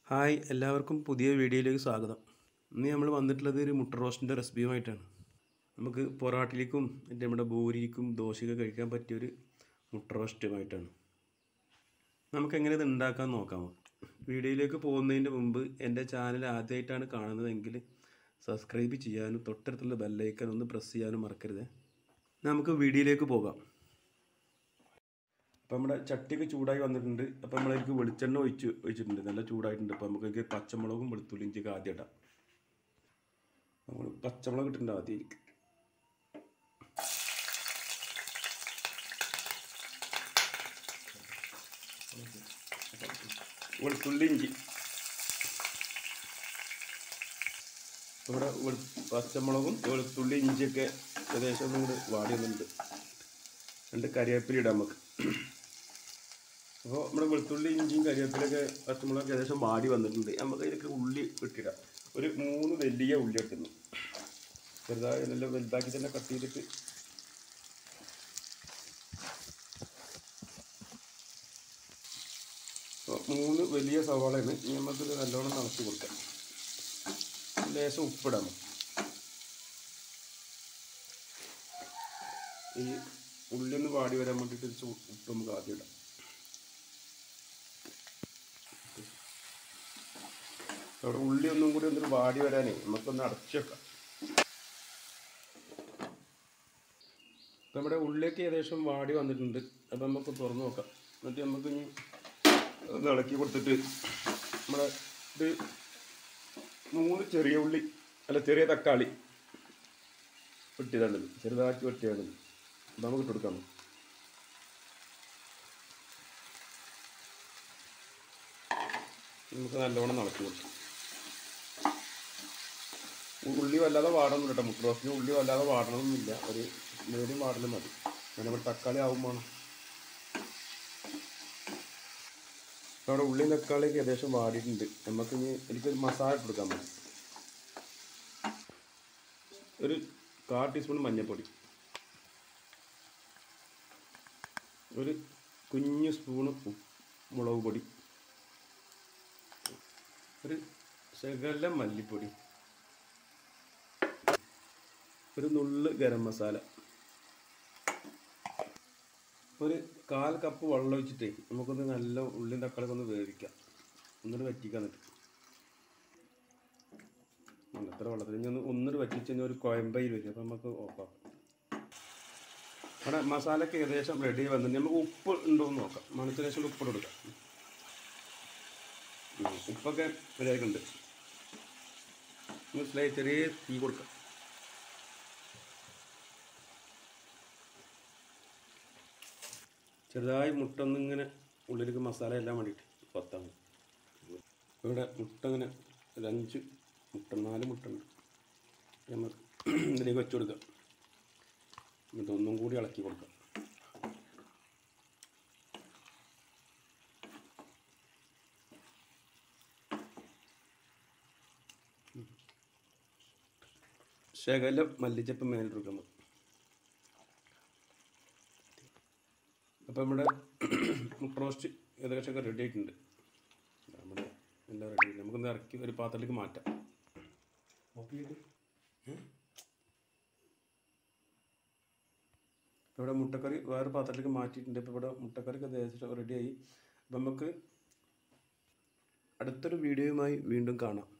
Hi എല്ലാവർക്കും പുതിയ വീഡിയോയിലേക്ക് സ്വാഗതം ഇന്ന് നമ്മൾ വന്നിട്ടുള്ളത് ഒരു മുട്ട റോസ്റ്റിൻ്റെ റെസിപ്പിയുമായിട്ടാണ് നമുക്ക് പൊറാട്ടിലേക്കും മറ്റേ നമ്മുടെ ബൂരിക്കും ദോശയൊക്കെ കഴിക്കാൻ പറ്റിയൊരു മുട്ട റോസ്റ്റുമായിട്ടാണ് നമുക്ക് എങ്ങനെ ഇത് ഉണ്ടാക്കാൻ നോക്കാമോ വീഡിയോയിലേക്ക് പോകുന്നതിൻ്റെ മുമ്പ് എൻ്റെ ചാനൽ ആദ്യമായിട്ടാണ് കാണുന്നതെങ്കിൽ സബ്സ്ക്രൈബ് ചെയ്യാനും തൊട്ടടുത്തുള്ള ബെല്ലൈക്കൻ ഒന്ന് പ്രസ് ചെയ്യാനും മറക്കരുത് നമുക്ക് വീഡിയോയിലേക്ക് പോകാം അപ്പം നമ്മുടെ ചട്ടിയൊക്കെ ചൂടായി വന്നിട്ടുണ്ട് അപ്പം നമ്മളതിലേക്ക് വെളിച്ചെണ്ണ ഒഴിച്ച് ഒഴിച്ചിട്ടുണ്ട് നല്ല ചൂടായിട്ടുണ്ട് അപ്പം നമുക്ക് ഇതിലേക്ക് പച്ചമുളകും വെളുത്തുള്ളി ഇഞ്ചിയൊക്കെ ആദ്യം ഇടാം നമ്മൾ പച്ചമുളക് ഇട്ടിട്ടുണ്ട് ആദ്യം ഇതിലേക്ക്. വെളുത്തുള്ളി ഇഞ്ചി ഇവിടെ വെളു പച്ചമുളകും വെളുത്തുള്ളി ഇഞ്ചിയൊക്കെ ഏകദേശം ഒന്നും കൂടി വാടി വന്നിട്ടുണ്ട് രണ്ട് കരിവേപ്പില ഇടാം നമുക്ക് അപ്പോൾ നമ്മുടെ വെളുത്തുള്ളി ഇഞ്ചിയും കരിവേപ്പിലൊക്കെ പച്ചമുളകൊക്കെ ഏകദേശം വാടി വന്നിട്ടുണ്ട് നമുക്ക് ഇതിലേക്ക് ഉള്ളി ഇട്ടിടാം ഒരു മൂന്ന് വലിയ ഉള്ളി ഇട്ടുന്നു ചെറുതായി നല്ല വലുതാക്കി തന്നെ കട്ട് ചെയ്തിട്ട് അപ്പോൾ മൂന്ന് വലിയ സവാളയാണ് ഇനി നമുക്കിത് നല്ലോണം നിറച്ച് കൊടുക്കാം ലേശം ഉപ്പിടാം ഈ ഉള്ളി ഒന്ന് വാടി വരാൻ വേണ്ടിയിട്ട് ഇച്ചിരി ഉപ്പ് നമുക്ക് ആദ്യം ഇടാം അവിടെ ഉള്ളി ഒന്നും കൂടി ഒന്നൊരു വാടി വരാനേ നമുക്കൊന്ന് അടച്ചു വെക്കാം ഇപ്പം നമ്മുടെ ഉള്ളിയൊക്കെ ഏകദേശം വാടി വന്നിട്ടുണ്ട് അപ്പം നമുക്ക് തുറന്ന് നോക്കാം എന്നിട്ട് നമുക്ക് ഇനി ഒന്ന് ഇളക്കി കൊടുത്തിട്ട് നമ്മുടെ ഇത് മൂന്ന് ചെറിയ ഉള്ളി അല്ല ചെറിയ തക്കാളി വെട്ടിയതാണിത് ചെറുതാക്കി വെട്ടിയാണിത് അപ്പം നമുക്ക് ഇട്ട് കൊടുക്കാം നമുക്ക് നല്ലോണം നടത്തി കൊടുക്കാം ഉള്ളി വല്ലാതെ വാടണമെന്നില്ല കേട്ടോ മുട്ട റോസ്റ്റിന് ഉള്ളി വല്ലാതെ വാടണമെന്നില്ല ഒരു മീഡിയം വാടലും മതി പിന്നെ ഇവിടെ തക്കാളി ആവും വേണം അപ്പോൾ അവിടെ ഉള്ളിയും തക്കാളിയൊക്കെ ഏകദേശം വാടിയിട്ടുണ്ട് നമുക്ക് ഇനി എനിക്കൊരു മസാല ഇട്ട് കൊടുക്കാൻ മതി ഒരു കാ ടീസ്പൂൺ മഞ്ഞൾപ്പൊടി ഒരു കുഞ്ഞു സ്പൂണ് ഉപ്പ് മുളക് പൊടി ഒരു ശകലം മല്ലിപ്പൊടി ഒരു നുള്ള് ഗരം മസാല ഒരു കാൽ കപ്പ് വെള്ളം ഒഴിച്ചിട്ടേ നമുക്കൊന്ന് നല്ല ഉള്ളിയും തക്കാളിയൊക്കെ ഒന്ന് വേവിക്കാം ഒന്നിട്ട് വറ്റിക്കാൻ നിൽക്കും എത്ര വെള്ളത്തിൽ ഇനി ഒന്ന് ഒന്നിട്ട് വറ്റിച്ച് കഴിഞ്ഞാൽ ഒരു കോയമ്പയിൽ വരും അപ്പം നമുക്ക് ഓഫാക്കാം അവിടെ മസാലയ്ക്ക് ഏകദേശം റെഡി വന്നിട്ട് നമുക്ക് ഉപ്പ് ഉണ്ടോ എന്ന് നോക്കാം മണത്തിന് ശേഷം ഉപ്പ് കൊടുക്കാം ഉം, ഉപ്പൊക്കെ റെഡിയായിട്ടുണ്ട് മനസ്സിലായി ചെറിയ തീ കൊടുക്കാം ചെറുതായി മുട്ട ഒന്നിങ്ങനെ ഉള്ളിലേക്ക് മസാല എല്ലാം വേണ്ടിയിട്ട് കൊത്താൻ ഇവിടെ മുട്ട ഇങ്ങനെ ഒരു അഞ്ച് മുട്ട നാല് മുട്ട ഉണ്ട് നമ്മൾ ഇതിലേക്ക് വെച്ച് കൊടുക്കാം എന്നിട്ട് ഒന്നും കൂടി ഇളക്കി കൊടുക്കാം ശകലം മല്ലിച്ചപ്പ് മേലിട്ട് കൊടുക്കാം നമുക്ക് അപ്പോൾ നമ്മുടെ മുട്ട റോസ്റ്റ് ഏകദേശമൊക്കെ റെഡി ആയിട്ടുണ്ട് നമ്മുടെ എല്ലാം റെഡി ആയിട്ടുണ്ട് നമുക്കൊന്ന് ഇറക്കി ഒരു പാത്രത്തിലേക്ക് മാറ്റാം ഇവിടെ മുട്ടക്കറി വേറെ പാത്രത്തിലേക്ക് മാറ്റിയിട്ടുണ്ട് ഇപ്പോൾ ഇവിടെ മുട്ടക്കറിക്ക് ഏകദേശം റെഡിയായി അപ്പം നമുക്ക് അടുത്തൊരു വീഡിയോയുമായി വീണ്ടും കാണാം